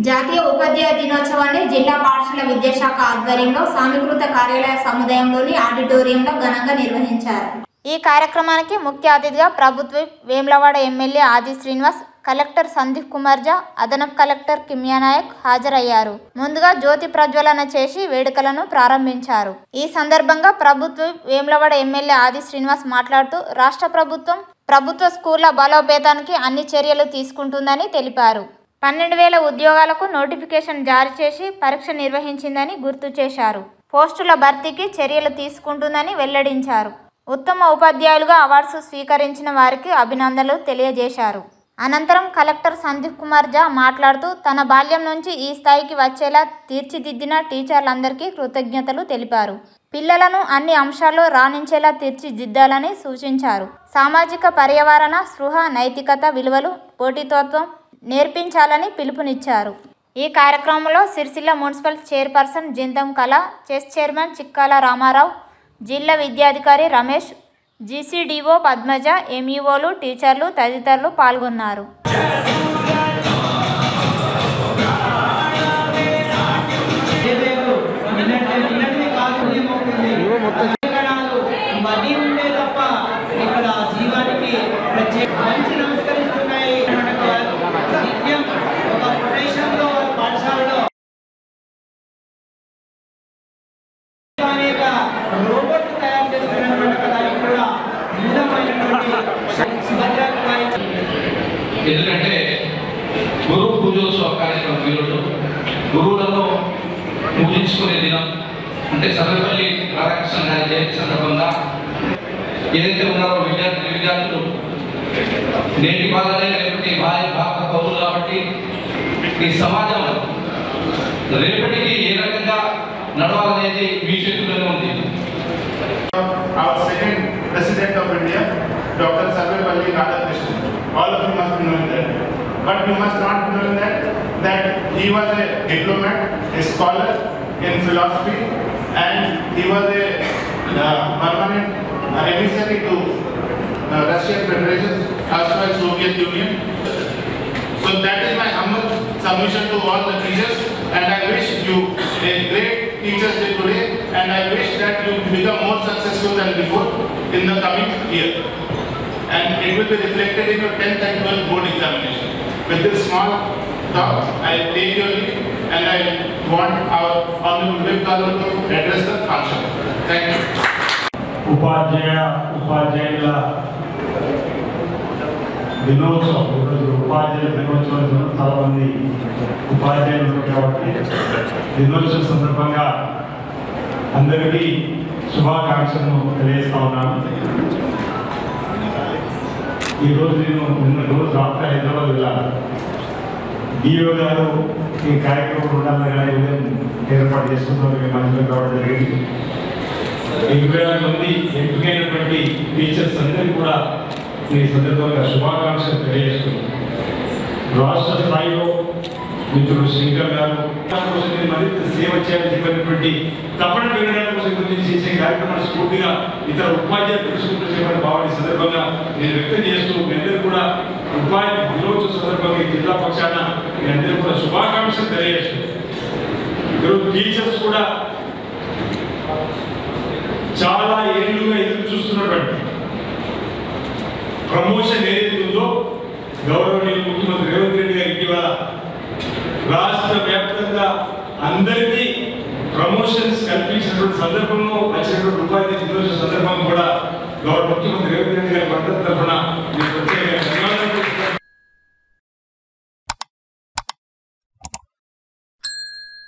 జాతీయ ఉపాధ్యాయ దినోత్సవాన్ని జిల్లా పాఠశాల విద్యాశాఖ ఆధ్వర్యంలో సమీకృత కార్యాలయ సముదాయంలోని ఆడిటోరియంలో ఘనంగా నిర్వహించారు ఈ కార్యక్రమానికి ముఖ్య అతిథిగా ప్రభుత్వ వేములవాడ ఎమ్మెల్యే ఆది శ్రీనివాస్ కలెక్టర్ సందీప్ కుమార్ జా అదనపు కలెక్టర్ కిమ్యా నాయక్ హాజరయ్యారు ముందుగా జ్యోతి ప్రజ్వలన చేసి వేడుకలను ప్రారంభించారు ఈ సందర్భంగా ప్రభుత్వ వేములవాడ ఎమ్మెల్యే ఆది శ్రీనివాస్ మాట్లాడుతూ రాష్ట్ర ప్రభుత్వం ప్రభుత్వ స్కూళ్ల బలోపేతానికి అన్ని చర్యలు తీసుకుంటుందని తెలిపారు పన్నెండు వేల ఉద్యోగాలకు నోటిఫికేషన్ జారీ చేసి పరీక్ష నిర్వహించిందని గుర్తు చేశారు పోస్టుల భర్తీకి చర్యలు తీసుకుంటుందని వెల్లడించారు ఉత్తమ ఉపాధ్యాయులుగా అవార్డ్స్ స్వీకరించిన వారికి అభినందనలు తెలియజేశారు అనంతరం కలెక్టర్ సందీప్ కుమార్ జా మాట్లాడుతూ తన బాల్యం నుంచి ఈ స్థాయికి వచ్చేలా తీర్చిదిద్దిన టీచర్లందరికీ కృతజ్ఞతలు తెలిపారు పిల్లలను అన్ని అంశాల్లో రాణించేలా తీర్చిదిద్దాలని సూచించారు సామాజిక పర్యావరణ స్పృహ నైతికత విలువలు పోటీతత్వం నేర్పించాలని పిలుపునిచ్చారు ఈ కార్యక్రమంలో సిరిసిల్ల మున్సిపల్ చైర్పర్సన్ జింతం కళ చెస్ చైర్మన్ చిక్కాల రామారావు జిల్లా విద్యాధికారి రమేష్ జీసీడీఓ పద్మజ ఎంఈఓలు టీచర్లు తదితరులు పాల్గొన్నారు ఏదేదో నిన్నటి నిన్నటి కాకుండా ఉంటుంది తెలంగాణలో ఇవన్నీ ఉండే తప్ప ఇక్కడ జీవానికి ప్రత్యేక మంచి నమస్కరిస్తున్నాయి నిత్యం ఒక ప్రొటేషన్లో పాఠశాలలో అనేక రోబోట్ తయారు చేస్తున్నటువంటి దానికి కూడా భిన్నమైనటువంటి సుభద్రాకు వారి ఎందుకంటే గురు పూజోత్సవ కార్యక్రమం ఈరోజు గురువులను పూజించుకునే దినం అంటే సర్వపల్లి రాధాకృష్ణ గారి జయంతి సందర్భంగా ఏదైతే ఉన్నారో విద్యార్థి విద్యార్థులు నేటి బాలనే రేపటి భార్య భారత పౌరులు కాబట్టి ఈ సమాజం రేపటికి ఏ రకంగా నడవాలనేది మీ చేతుల్లోనే ఉంది our second president of India, Dr. Sarvepalli Radhakrishnan. All of you must be knowing that. But you must not be knowing that, that he was a diplomat, a scholar in philosophy, and he was a uh, permanent uh, emissary to uh, Russian Federation, as well as Soviet Union. So that is my humble submission to all the teachers and I wish you a great Teachers Day today and I wish that you become more successful than before in the coming year. And it will be reflected in your 10th and 12th board examination. With this small talk, I take your leave and I want our Honorable Vip Kalu to address the function. Thank you. ఉపాధ్యాయ ఉపాధ్యాయుల దినోత్సవం ఈరోజు ఉపాధ్యాయుల దినోత్సవం జరుపుతున్న చాలా మంది ఉపాధ్యాయులు ఉన్నారు కాబట్టి దినోత్సవం సందర్భంగా అందరికీ శుభాకాంక్షలను తెలియజేస్తా ఉన్నాను ఈరోజు నేను నిన్న రోజు రాత్రి హైదరాబాద్ వెళ్ళాను డిఓ గారు ఈ కార్యక్రమం ఉండాలని కానీ ఉదయం ఏర్పాటు చేసుకుంటారు మధ్యలో కావడం జరిగింది ఇరవై ఆరు మంది ఎంపికైనటువంటి టీచర్స్ అందరికీ కూడా ఈ సందర్భంగా శుభాకాంక్షలు తెలియజేస్తున్నాను రాష్ట్ర స్థాయిలో మిత్రుడు శంకర్ గారు కోసం నేను మరింత సేవ చేయాలని చెప్పినటువంటి తపన పెరగడానికి కోసం గురించి చేసే కార్యక్రమాన్ని స్ఫూర్తిగా ఇతర ఉపాధ్యాయులు తెలుసుకుంటూ చెప్పని భావాన్ని సందర్భంగా నేను వ్యక్తం చేస్తూ మీ అందరూ కూడా ఉపాధి దినోత్సవ సందర్భంగా ఈ జిల్లా పక్షాన మీ అందరూ కూడా శుభాకాంక్షలు తెలియజేస్తున్నాను ఈరోజు టీచర్స్ కూడా చాలా ఏళ్ళుగా ఎదురు చూస్తున్నటువంటి ప్రమోషన్ ఏదైతే ఉందో గౌరవనీయులు ముఖ్యమంత్రి రేవంత్ రెడ్డి గారు ఇటీవల రాష్ట్ర వ్యాప్తంగా అందరికీ ప్రమోషన్స్ కల్పించినటువంటి సందర్భంలో వచ్చినటువంటి ఉపాధి దినోత్సవ సందర్భం కూడా గౌరవ ముఖ్యమంత్రి రేవంత్ రెడ్డి గారి భద్రత తరఫున నేను ప్రత్యేకంగా